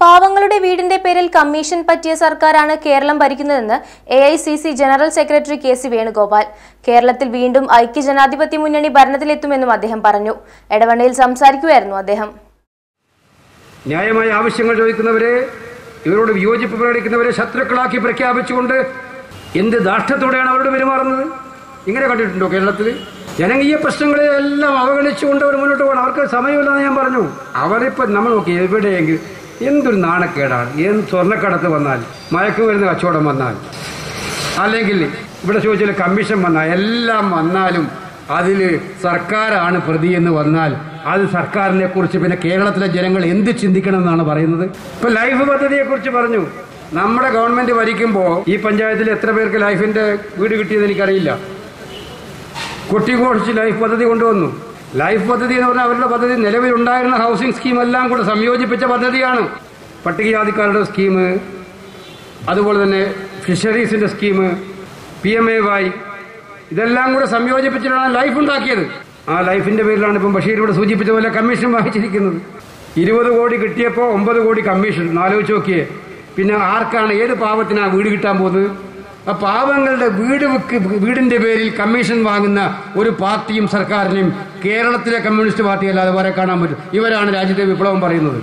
പാവങ്ങളുടെ വീടിന്റെ പേരിൽ കമ്മീഷൻ പറ്റിയ സർക്കാരാണ് കേരളം ഭരിക്കുന്നതെന്ന് A I C C general secretary K C Venugopal കേരളത്തിൽ വീണ്ടും ഐക്യജനാധിപത്യ മുന്നണി ഭരണത്തിലെത്തുമെന്നും അദ്ദേഹം പറഞ്ഞു എടവണ്ണയിൽ സംസാരിക്കുകയായിരുന്നു അദ്ദേഹം ന്യായമായ ആവശ്യങ്ങൾ ചോദിക്കുന്നവരെ ഇവരോട് വിയോജിപ്പ് പ്രകടിക്കുന്നവരെ ശത്രുക്കളാക്കി പ്രഖ്യാപിച്ചുകൊണ്ട് എന്ത് ദാഷ്ട്യത്തോടെയാണ് അവരോട് പെരുമാറുന്നത് ഇങ്ങനെ കണ്ടിട്ടുണ്ടോ കേരളത്തിൽ ജനകീയ പ്രശ്നങ്ങളെ എല്ലാം അവഗണിച്ചുകൊണ്ട് അവർ മുന്നോട്ട് പോകണം അവർക്ക് സമയമില്ലെന്ന് ഞാൻ പറഞ്ഞു അവരിപ്പോൾ നമ്മൾ നോക്കി എവിടെയെങ്കിലും എന്തൊരു നാണക്കേടാണ് എന്ത് സ്വർണ്ണക്കടത്ത് വന്നാൽ മയക്കുമരുന്ന് കച്ചവടം വന്നാൽ അല്ലെങ്കിൽ ഇവിടെ ചോദിച്ചാൽ കമ്മീഷൻ വന്നാൽ എല്ലാം വന്നാലും അതിൽ സർക്കാരാണ് പ്രതി എന്ന് വന്നാൽ അത് സർക്കാരിനെ കുറിച്ച് പിന്നെ കേരളത്തിലെ ജനങ്ങൾ എന്ത് ചിന്തിക്കണം എന്നാണ് പറയുന്നത് ഇപ്പൊ ലൈഫ് പദ്ധതിയെ കുറിച്ച് പറഞ്ഞു നമ്മുടെ ഗവൺമെന്റ് ഭരിക്കുമ്പോൾ ഈ പഞ്ചായത്തിൽ എത്ര പേർക്ക് ലൈഫിന്റെ വീട് കിട്ടിയെന്ന് എനിക്കറിയില്ല കുട്ടികോടിച്ച് ലൈഫ് പദ്ധതി കൊണ്ടുവന്നു ലൈഫ് പദ്ധതി എന്ന് പറഞ്ഞാൽ അവരുടെ പദ്ധതി നിലവിലുണ്ടായിരുന്ന ഹൗസിംഗ് സ്കീം എല്ലാം കൂടെ സംയോജിപ്പിച്ച പദ്ധതിയാണ് പട്ടികജാതിക്കാരുടെ സ്കീം അതുപോലെ തന്നെ ഫിഷറീസിന്റെ scheme P M A Y ഇതെല്ലാം കൂടെ സംയോജിപ്പിച്ചിട്ടാണ് ലൈഫ് ഉണ്ടാക്കിയത് ആ ലൈഫിന്റെ പേരിലാണ് ഇപ്പം ബഷീർ ഇവിടെ സൂചിപ്പിച്ച പോലെ കമ്മീഷൻ വാങ്ങിച്ചിരിക്കുന്നത് ഇരുപത് കോടി കിട്ടിയപ്പോൾ ഒമ്പത് കോടി കമ്മീഷൻ ആലോചിച്ച് നോക്കിയേ പിന്നെ ആർക്കാണ് ഏത് പാവത്തിനാണ് വീട് കിട്ടാൻ പോകുന്നത് ആ പാവങ്ങളുടെ വീട് വിക്ക് വീടിന്റെ പേരിൽ കമ്മീഷൻ വാങ്ങുന്ന ഒരു പാർട്ടിയും സർക്കാരിനെയും കേരളത്തിലെ കമ്മ്യൂണിസ്റ്റ് പാർട്ടി അല്ലാതെ വേറെ കാണാൻ പറ്റും ഇവരാണ് രാജ്യത്തെ വിപ്ലവം പറയുന്നത്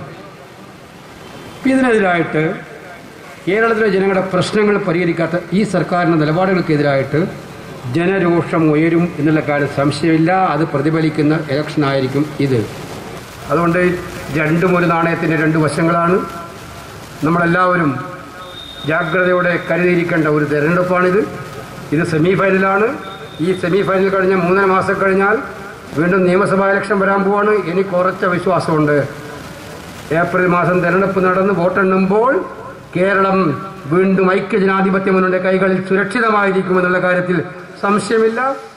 ഇതിനെതിരായിട്ട് കേരളത്തിലെ ജനങ്ങളുടെ പ്രശ്നങ്ങൾ പരിഹരിക്കാത്ത ഈ സർക്കാരിന്റെ നിലപാടുകൾക്കെതിരായിട്ട് ജനരോഷം ഉയരും എന്നുള്ള കാര്യം സംശയമില്ല അത് പ്രതിഫലിക്കുന്ന ഇലക്ഷൻ ആയിരിക്കും ഇത് അതുകൊണ്ട് രണ്ടും ഒരു നാണയത്തിൻ്റെ രണ്ട് വശങ്ങളാണ് നമ്മളെല്ലാവരും ജാഗ്രതയോടെ കരുതിയിരിക്കേണ്ട ഒരു തെരഞ്ഞെടുപ്പാണിത് ഇത് സെമി ഫൈനലാണ് ഈ സെമി ഫൈനൽ കഴിഞ്ഞ മൂന്നര മാസം കഴിഞ്ഞാൽ വീണ്ടും നിയമസഭാ ഇലക്ഷൻ വരാൻ പോവാണ് എനിക്ക് ഉറച്ച വിശ്വാസമുണ്ട് ഏപ്രിൽ മാസം തെരഞ്ഞെടുപ്പ് നടന്ന് വോട്ടെണ്ണുമ്പോൾ കേരളം വീണ്ടും ഐക്യജനാധിപത്യ മുന്നണിയുടെ കൈകളിൽ സുരക്ഷിതമായിരിക്കുമെന്നുള്ള കാര്യത്തിൽ സംശയമില്ല